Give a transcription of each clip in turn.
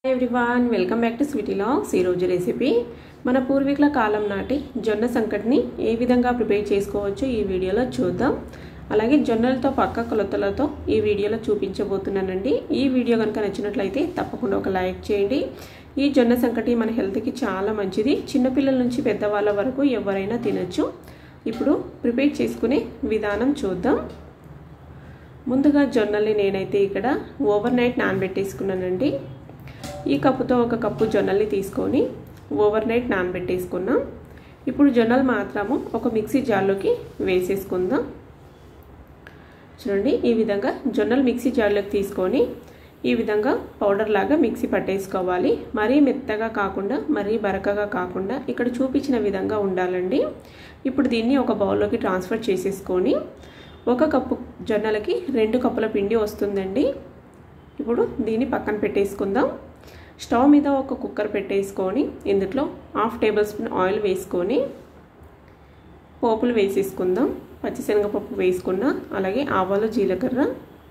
everyone welcome back to sweety vlogs ఈరోజు recipe మన పూర్వీకుల కాలం నాటి జొన్న సంకటిని ఏ విధంగా ప్రిపేర్ చేసుకోవచ్చో ఈ వీడియోలో చూద్దాం అలాగే జొన్నలతో పక్క కొలతలతో ఈ వీడియోలో చూపించబోతున్నానండి ఈ వీడియో కనుక నచ్చినట్లయితే తప్పకుండా ఒక లైక్ చేయండి ఈ జొన్న సంకటి మన హెల్త్కి చాలా మంచిది చిన్నపిల్లల నుంచి పెద్దవాళ్ళ వరకు ఎవరైనా తినచ్చు ఇప్పుడు ప్రిపేర్ చేసుకునే విధానం చూద్దాం ముందుగా జొన్నల్ని నేనైతే ఇక్కడ ఓవర్ నైట్ నానబెట్టేసుకున్నానండి ఈ కప్పుతో ఒక కప్పు జొన్నల్ని తీసుకొని ఓవర్ నైట్ నానబెట్టేసుకున్నాం ఇప్పుడు జొన్నలు మాత్రము ఒక మిక్సీ జార్లోకి వేసేసుకుందాం చూడండి ఈ విధంగా జొన్నలు మిక్సీ జార్లోకి తీసుకొని ఈ విధంగా పౌడర్ లాగా మిక్సీ పట్టేసుకోవాలి మరీ మెత్తగా కాకుండా మరీ బరకగా కాకుండా ఇక్కడ చూపించిన విధంగా ఉండాలండి ఇప్పుడు దీన్ని ఒక బౌల్లోకి ట్రాన్స్ఫర్ చేసేసుకొని ఒక కప్పు జొన్నలకి రెండు కప్పుల పిండి వస్తుందండి ఇప్పుడు దీన్ని పక్కన పెట్టేసుకుందాం స్టవ్ మీద ఒక కుక్కర్ పెట్టేసుకొని ఇందులో హాఫ్ టేబుల్ స్పూన్ ఆయిల్ వేసుకొని పోపులు వేసేసుకుందాం పచ్చిశనగపప్పు వేసుకున్న అలాగే ఆవాలు జీలకర్ర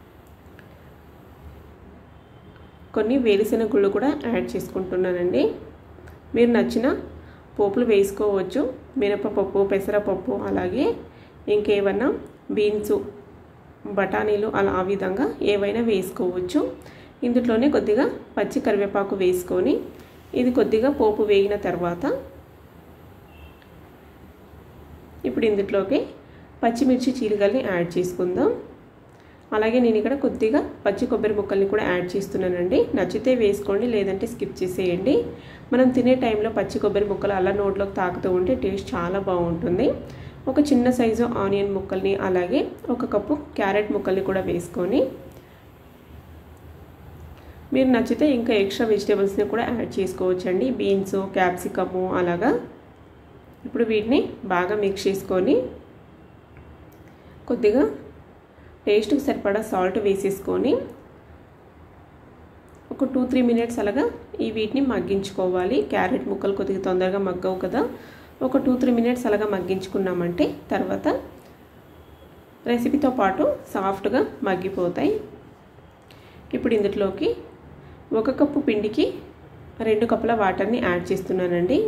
కొన్ని వేరుశెనగ గుళ్ళు కూడా యాడ్ చేసుకుంటున్నానండి మీరు నచ్చిన పోపులు వేసుకోవచ్చు మినపపప్పు పెసరపప్పు అలాగే ఇంకేమన్నా బీన్స్ బఠానీలు అలా ఆ విధంగా ఏవైనా వేసుకోవచ్చు ఇందులోనే కొద్దిగా పచ్చి కరివేపాకు వేసుకొని ఇది కొద్దిగా పోపు వేగిన తర్వాత ఇప్పుడు ఇందులోకి పచ్చిమిర్చి చీలికల్ని యాడ్ చేసుకుందాం అలాగే నేను ఇక్కడ కొద్దిగా పచ్చి కొబ్బరి ముక్కల్ని కూడా యాడ్ చేస్తున్నానండి నచ్చితే వేసుకోండి లేదంటే స్కిప్ చేసేయండి మనం తినే టైంలో పచ్చి కొబ్బరి ముక్కలు అలా నోట్లోకి తాకుతూ ఉంటే టేస్ట్ చాలా బాగుంటుంది ఒక చిన్న సైజు ఆనియన్ ముక్కల్ని అలాగే ఒక కప్పు క్యారెట్ ముక్కల్ని కూడా వేసుకొని మీరు నచ్చితే ఇంకా ఎక్స్ట్రా వెజిటేబుల్స్ని కూడా యాడ్ చేసుకోవచ్చండి బీన్స్ క్యాప్సికము అలాగా ఇప్పుడు వీటిని బాగా మిక్స్ చేసుకొని కొద్దిగా టేస్ట్కి సరిపడా సాల్ట్ వేసేసుకొని ఒక టూ త్రీ మినిట్స్ అలాగా ఈ వీటిని మగ్గించుకోవాలి క్యారెట్ ముక్కలు కొద్దిగా తొందరగా మగ్గవు కదా ఒక టూ త్రీ మినిట్స్ అలాగా మగ్గించుకున్నామంటే తర్వాత రెసిపీతో పాటు సాఫ్ట్గా మగ్గిపోతాయి ఇప్పుడు ఇందులోకి ఒక కప్పు పిండికి రెండు కప్పుల వాటర్ని యాడ్ చేస్తున్నానండి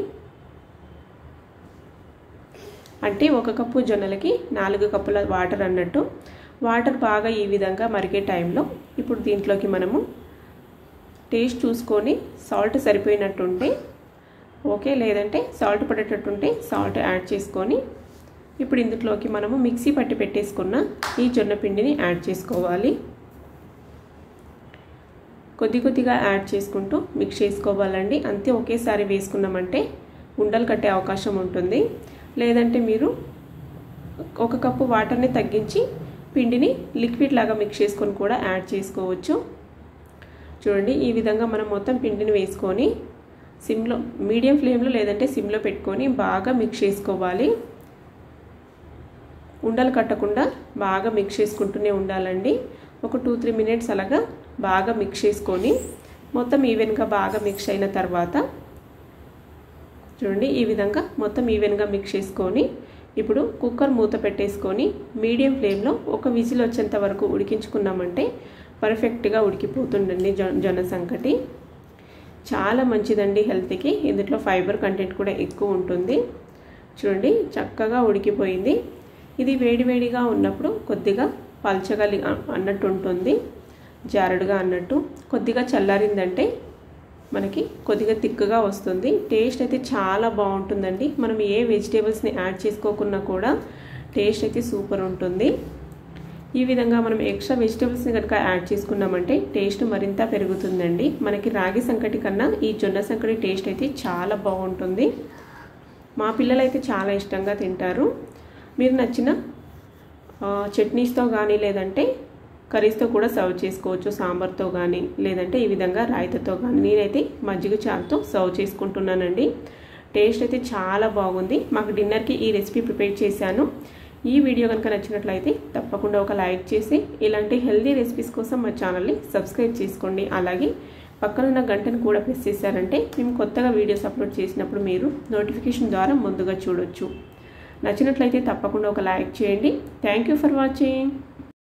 అంటే ఒక కప్పు జొన్నలకి నాలుగు కప్పుల వాటర్ అన్నట్టు వాటర్ బాగా ఈ విధంగా మరిగే టైంలో ఇప్పుడు దీంట్లోకి మనము టేస్ట్ చూసుకొని సాల్ట్ సరిపోయినట్టుంటే ఓకే లేదంటే సాల్ట్ పడేటట్టుంటే సాల్ట్ యాడ్ చేసుకొని ఇప్పుడు ఇందులోకి మనము మిక్సీ పట్టి పెట్టేసుకున్న ఈ జొన్న పిండిని యాడ్ చేసుకోవాలి కొద్ది కొద్దిగా యాడ్ చేసుకుంటూ మిక్స్ చేసుకోవాలండి అంతే ఒకేసారి వేసుకున్నామంటే ఉండలు కట్టే అవకాశం ఉంటుంది లేదంటే మీరు ఒక కప్పు వాటర్ని తగ్గించి పిండిని లిక్విడ్ లాగా మిక్స్ చేసుకొని కూడా యాడ్ చేసుకోవచ్చు చూడండి ఈ విధంగా మనం మొత్తం పిండిని వేసుకొని సిమ్లో మీడియం ఫ్లేమ్లో లేదంటే సిమ్లో పెట్టుకొని బాగా మిక్స్ చేసుకోవాలి ఉండలు కట్టకుండా బాగా మిక్స్ చేసుకుంటూనే ఉండాలండి ఒక టూ త్రీ మినిట్స్ అలాగా బాగా మిక్స్ చేసుకొని మొత్తం ఈవెన్గా బాగా మిక్స్ అయిన తర్వాత చూడండి ఈ విధంగా మొత్తం ఈవెన్గా మిక్స్ చేసుకొని ఇప్పుడు కుక్కర్ మూత పెట్టేసుకొని మీడియం ఫ్లేమ్లో ఒక విజిల్ వచ్చేంత వరకు ఉడికించుకున్నామంటే పర్ఫెక్ట్గా ఉడికిపోతుండండి జొన్న సంకటి చాలా మంచిదండి హెల్త్కి ఇందులో ఫైబర్ కంటెంట్ కూడా ఎక్కువ ఉంటుంది చూడండి చక్కగా ఉడికిపోయింది ఇది వేడివేడిగా ఉన్నప్పుడు కొద్దిగా పల్చగా అన్నట్టు ఉంటుంది జారడుగా అన్నట్టు కొద్దిగా చల్లారిందంటే మనకి కొద్దిగా తిక్కుగా వస్తుంది టేస్ట్ అయితే చాలా బాగుంటుందండి మనం ఏ వెజిటేబుల్స్ని యాడ్ చేసుకోకున్నా కూడా టేస్ట్ అయితే సూపర్ ఉంటుంది ఈ విధంగా మనం ఎక్స్ట్రా వెజిటేబుల్స్ని కనుక యాడ్ చేసుకున్నామంటే టేస్ట్ మరింత పెరుగుతుందండి మనకి రాగి సంకటి కన్నా ఈ జొన్న సంకటి టేస్ట్ అయితే చాలా బాగుంటుంది మా పిల్లలు అయితే చాలా ఇష్టంగా తింటారు మీరు నచ్చిన చట్నీస్తో కానీ లేదంటే కర్రీస్తో కూడా సర్వ్ చేసుకోవచ్చు సాంబార్తో కానీ లేదంటే ఈ విధంగా రాయితతో కానీ నేనైతే మజ్జిగ చారుతో సర్వ్ చేసుకుంటున్నానండి టేస్ట్ అయితే చాలా బాగుంది మాకు డిన్నర్కి ఈ రెసిపీ ప్రిపేర్ చేశాను ఈ వీడియో కనుక నచ్చినట్లయితే తప్పకుండా ఒక లైక్ చేసి ఇలాంటి హెల్దీ రెసిపీస్ కోసం మా ఛానల్ని సబ్స్క్రైబ్ చేసుకోండి అలాగే పక్కనున్న గంటను కూడా ప్రెస్ చేశారంటే మేము కొత్తగా వీడియోస్ అప్లోడ్ చేసినప్పుడు మీరు నోటిఫికేషన్ ద్వారా ముందుగా చూడొచ్చు నచ్చినట్లయితే తప్పకుండా ఒక లైక్ చేయండి థ్యాంక్ ఫర్ వాచింగ్